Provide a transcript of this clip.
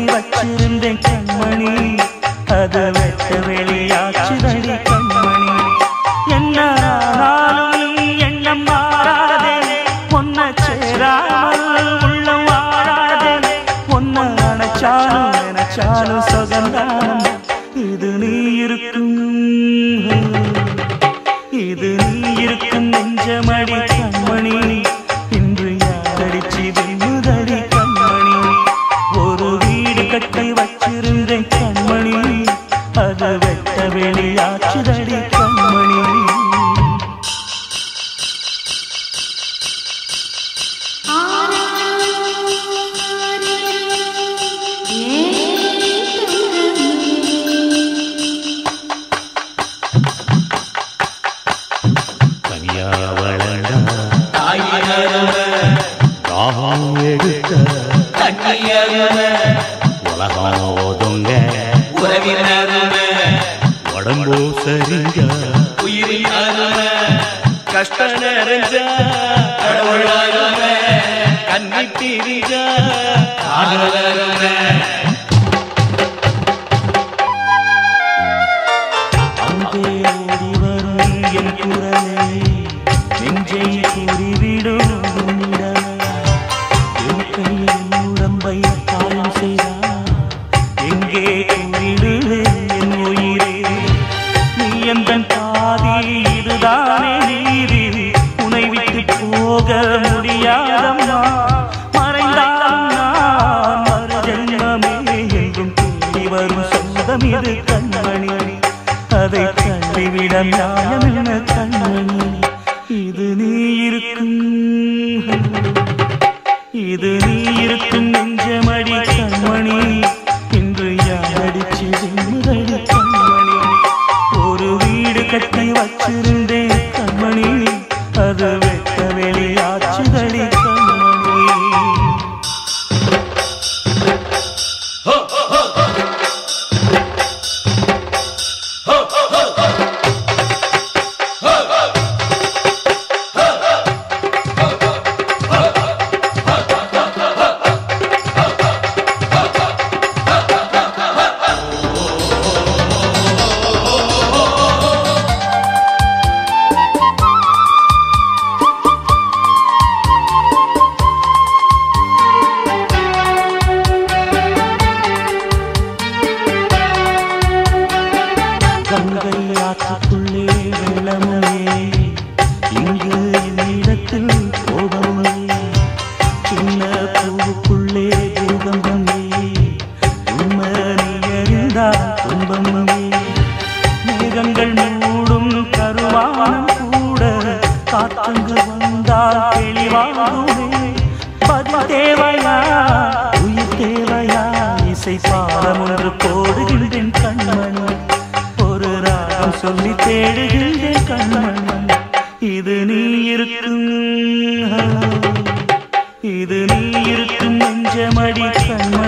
வச்சிருந்தேன் கண்மணி அது வெட்ட வெளியாச்சுதடி கண்மணி என்ன ஆனாலும் எண்ணம் மாறாதே பொன்ன சேராமல் உள்ளம் வாழாதே பொன்ன நினைச்சாலும் நினைச்சாலும் சுகந்தான் இது நீ இருக்கும் இது நீ இருக்கும் நெஞ்சமடி கண்மணி இன்று யாரடிச்சு வெண்முதடி கண்மணி ஒரு வீடு கட்டி வச்சிருந்தேன் கண்மணி அது வெட்ட வெளியாச்சுதடி கண்மணி தனியா வளர்ந்தா தாகம் எடுத்த உலகம் ஒதுங்க உடம்போ சரிங்க கஷ்ட நிறைஞ்ச கண்ணி திரிஞ்ச அங்கே ஓடி வரும் என் குரலே நெஞ்சை கூறிவிடும் உன்னிடமே. என் கையில் உடம்பை காயம் செய்தா எங்கே கூறிடுவேன் என் உயிரே நீ எந்த பாதி இதுதானே நீதி உனை விட்டு போக முடியாதம்மா மறைந்தாலும் நான் மறுஜென்மமே எங்கும் தேடி வரும் சொந்தம் இது கண்மணி அதை தள்ளிவிட நியாயம் என்ன கண்மணி இது நீ இருக்கும் இது நீ இருக்கும் நெஞ்சமடி கண்மணி இன்று யாரடிச்சு முதலி கண்மணி ஒரு வீடு கட்டி வச்சிருந்தேன் கண்மணி அது வெட்ட வெளியாச்சுதடி கண்மணி கங்கை ஆற்றுக்குள்ளே வெள்ளமே இங்கு என்னிடத்தில் கோபமே சின்ன பூவுக்குள்ளே பூகம்பமே உண்மை நீ அறிந்தால் துன்பமே மேகங்கள் மூடும் கருவானம் கூட காத்தங்கு வந்தால் தெளிவாகுமே பதில் தேவையா உயிர் தேவையா இசை பாடம் ஒன்று போடுகின்றேன் கண்மணி ஒரு ராகம் சொல்லி தேடுகின்றேன் கண்மணி இது நீ இருக்கும் இது நீ இருக்கும் நெஞ்சமடி கண்